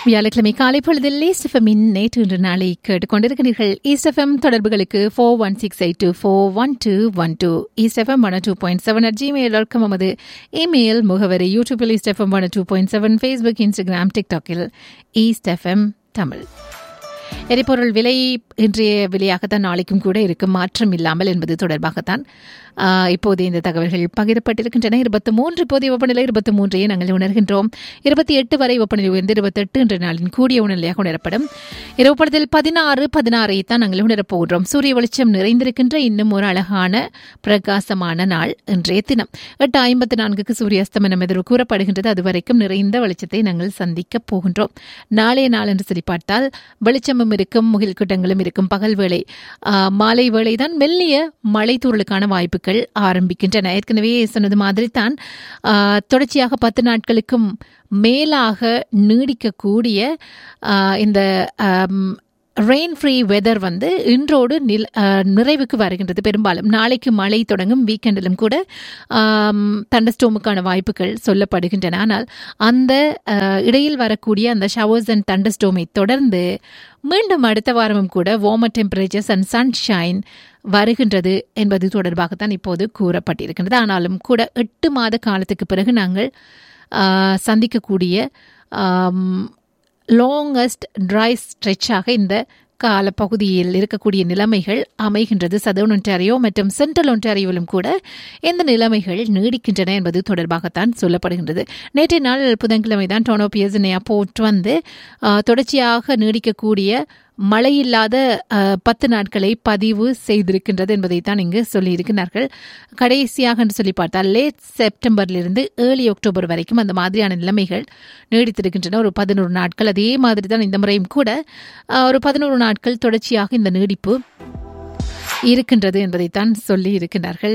வியாழக்கிழமை காலை பொழுதில் ஈஸ்டஃபமின் நேற்று இன்று நாளை கேட்டுக்கொண்டிருக்கிறீர்கள் ஈஸ்டஃபம் தொடர்புகளுக்கு four one six eight two four one two one two East FM one two point seven at Gmail dot com நமது இமெயில் முகவரி யூடியூபில் East FM one two point seven Facebook Instagram டிக்டாக்கில் ஈஸ்டஃபம் தமிழ் எரிபொருள் விலை இன்றைய விலையாகத்தான் நாளைக்கும் கூட இருக்கும் மாற்றம் இல்லாமல் என்பது தொடர்பாகத்தான் இப்போது இந்த தகவல்கள் பகிரப்பட்டிருக்கின்றன இருபத்தி மூன்று இப்போதைய வெப்பநிலை இருபத்தி மூன்றையே நாங்கள் உணர்கின்றோம் இருபத்தி எட்டு வரை வெப்பநிலை உயர்ந்து இருபத்தெட்டு என்ற நாளின் கூடிய உணர்நிலையாக உணரப்படும் இரவு படத்தில் பதினாறு பதினாறை தான் நாங்கள் உணரப் போகின்றோம் சூரிய வெளிச்சம் நிறைந்திருக்கின்ற இன்னும் ஒரு அழகான பிரகாசமான நாள் இன்றைய தினம் எட்டு ஐம்பத்தி நான்குக்கு சூரிய அஸ்தமனம் எதிர்வு கூறப்படுகின்றது அதுவரைக்கும் நிறைந்த வெளிச்சத்தை நாங்கள் சந்திக்கப் போகின்றோம் நாளைய நாள் என்று சொல்லி பார்த்தால் வெளிச்சமும் இருக்கும் முகில் கூட்டங்களும் இருக்கும் பகல் வேளை மாலை வேளை தான் மெல்லிய மழை தூறலுக்கான வாய்ப்புகள் ஆரம்பிக்கின்றன ஏற்கனவே சொன்னது மாதிரி தான் தொடர்ச்சியாக பத்து நாட்களுக்கும் மேலாக நீடிக்கக்கூடிய இந்த ரெயின் ஃப்ரீ வெதர் வந்து இன்றோடு நில் நிறைவுக்கு வருகின்றது பெரும்பாலும் நாளைக்கு மழை தொடங்கும் வீக்கெண்டிலும் கூட தண்டஸ்டோமுக்கான வாய்ப்புகள் சொல்லப்படுகின்றன ஆனால் அந்த இடையில் வரக்கூடிய அந்த ஷவர்ஸ் அண்ட் தண்டஸ்டோமை தொடர்ந்து மீண்டும் அடுத்த வாரமும் கூட வார்மர் டெம்பரேச்சர்ஸ் அண்ட் சன்ஷைன் வருகின்றது என்பது தொடர்பாகத்தான் இப்போது கூறப்பட்டிருக்கின்றது ஆனாலும் கூட எட்டு மாத காலத்துக்கு பிறகு நாங்கள் சந்திக்கக்கூடிய லாங்கஸ்ட் ட்ரை ஸ்ட்ரெச்சாக இந்த காலப்பகுதியில் இருக்கக்கூடிய நிலைமைகள் அமைகின்றது சதர்ன் ஒன்டாரியோ மற்றும் சென்ட்ரல் ஒன்டாரியோவிலும் கூட இந்த நிலைமைகள் நீடிக்கின்றன என்பது தொடர்பாகத்தான் சொல்லப்படுகின்றது நேற்றைய நாள் புதன்கிழமை தான் டோனோ பியர்சனையா போட்டு வந்து தொடர்ச்சியாக நீடிக்கக்கூடிய மழையில்லாத பத்து நாட்களை பதிவு செய்திருக்கின்றது என்பதைத்தான் இங்கு சொல்லியிருக்கிறார்கள் கடைசியாக என்று சொல்லி பார்த்தால் லேட் செப்டம்பர்லிருந்து ஏர்லி அக்டோபர் வரைக்கும் அந்த மாதிரியான நிலைமைகள் நீடித்திருக்கின்றன ஒரு பதினோரு நாட்கள் அதே மாதிரி தான் இந்த முறையும் கூட ஒரு பதினோரு நாட்கள் தொடர்ச்சியாக இந்த நீடிப்பு இருக்கின்றது என்பதைத்தான் சொல்லி இருக்கின்றார்கள்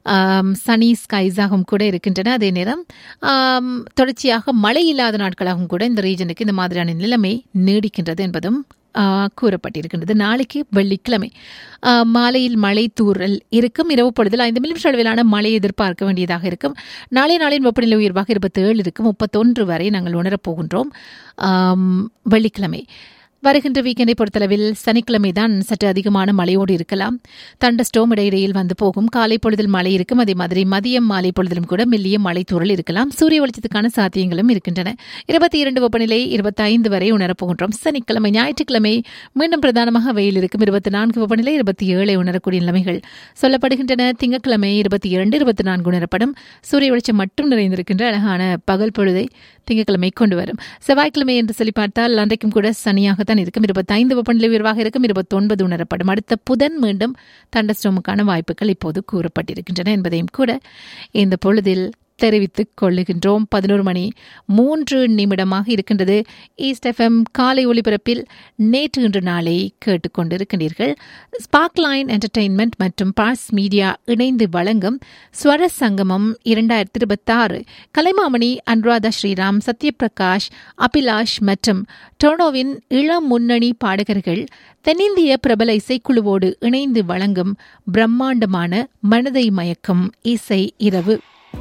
சனி ஸ்கைஸாகவும் கூட இருக்கின்றன அதே நேரம் தொடர்ச்சியாக மழை இல்லாத நாட்களாகவும் கூட இந்த ரீஜனுக்கு இந்த மாதிரியான நிலைமை நீடிக்கின்றது என்பதும் கூறப்பட்டிருக்கின்றது நாளைக்கு வெள்ளிக்கிழமை மாலையில் மழை தூறல் இருக்கும் இரவு பொழுதில் ஐந்து மில்லிமீட்டர் அளவிலான மழை எதிர்பார்க்க வேண்டியதாக இருக்கும் நாளைய நாளின் வெப்பநிலை உயர்வாக இருபத்தி ஏழு இருக்கும் முப்பத்தொன்று வரை நாங்கள் உணரப்போகின்றோம் வெள்ளிக்கிழமை வருகின்ற வீக்கெண்டை பொறுத்தளவில் சனிக்கிழமை தான் சற்று அதிகமான மழையோடு இருக்கலாம் தண்டஸ்டோம் இடையிடையில் வந்து போகும் காலை பொழுதில் மழை இருக்கும் அதே மாதிரி மதியம் மாலை பொழுதிலும் கூட மெல்லிய மழை தூரல் இருக்கலாம் சூரிய வெளிச்சத்துக்கான சாத்தியங்களும் இருக்கின்றன இருபத்தி இரண்டு வெப்பநிலை இருபத்தி ஐந்து வரை உணரப்போகின்றோம் சனிக்கிழமை ஞாயிற்றுக்கிழமை மீண்டும் பிரதானமாக வெயில் இருக்கும் இருபத்தி நான்கு வெப்பநிலை இருபத்தி ஏழை உணரக்கூடிய நிலைமைகள் சொல்லப்படுகின்றன திங்கட்கிழமை இருபத்தி இரண்டு இருபத்தி நான்கு உணரப்படும் சூரிய வெளிச்சம் மட்டும் நிறைந்திருக்கின்ற அழகான பகல் பொழுதை திங்கட்கிழமை கொண்டு வரும் செவ்வாய்க்கிழமை என்று சொல்லி பார்த்தால் அன்றைக்கும் கூட சனியாக தான் இருக்கும் இருபத்தைந்து வெப்பநிலை உயர்வாக இருக்கும் இருபத்தொன்பது உணரப்படும் அடுத்த புதன் மீண்டும் தண்டஸ்டோமுக்கான வாய்ப்புகள் இப்போது கூறப்பட்டிருக்கின்றன என்பதையும் கூட இந்த பொழுதில் தெரிவித்துக் கொள்ளுகின்றோம் பதினோரு மணி மூன்று நிமிடமாக இருக்கின்றது ஈஸ்ட் எஃப்எம் காலை ஒலிபரப்பில் நேற்று இன்று நாளை கேட்டுக்கொண்டிருக்கின்றீர்கள் ஸ்பார்க் லைன் என்டர்டெயின்மெண்ட் மற்றும் பாஸ் மீடியா இணைந்து வழங்கும் ஸ்வர சங்கமம் இரண்டாயிரத்தி இருபத்தாறு கலைமாமணி அனுராதா ஸ்ரீராம் சத்யபிரகாஷ் அபிலாஷ் மற்றும் டொனோவின் இளம் முன்னணி பாடகர்கள் தென்னிந்திய பிரபல இசைக்குழுவோடு இணைந்து வழங்கும் பிரம்மாண்டமான மனதை மயக்கும் இசை இரவு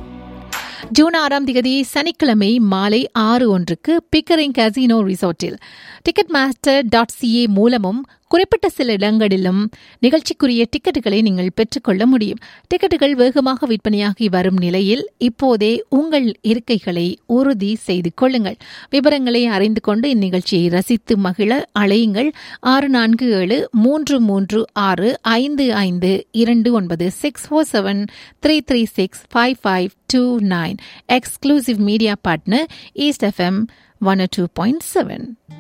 ஜூன் ஆறாம் திகதி சனிக்கிழமை மாலை ஆறு ஒன்றுக்கு பிக்கரிங் கசினோ ரிசோர்ட்டில் டிக்கெட் மாஸ்டர் டாட் சிஏ மூலமும் குறிப்பிட்ட சில இடங்களிலும் நிகழ்ச்சிக்குரிய டிக்கெட்டுகளை நீங்கள் பெற்றுக்கொள்ள முடியும் டிக்கெட்டுகள் வேகமாக விற்பனையாகி வரும் நிலையில் இப்போதே உங்கள் இருக்கைகளை உறுதி செய்து கொள்ளுங்கள் விவரங்களை அறிந்து கொண்டு இந்நிகழ்ச்சியை ரசித்து மகிழ அழையுங்கள் ஆறு நான்கு ஏழு மூன்று மூன்று ஆறு ஐந்து ஐந்து இரண்டு ஒன்பது six four seven three three six five five two nine exclusive media partner east FM one two point seven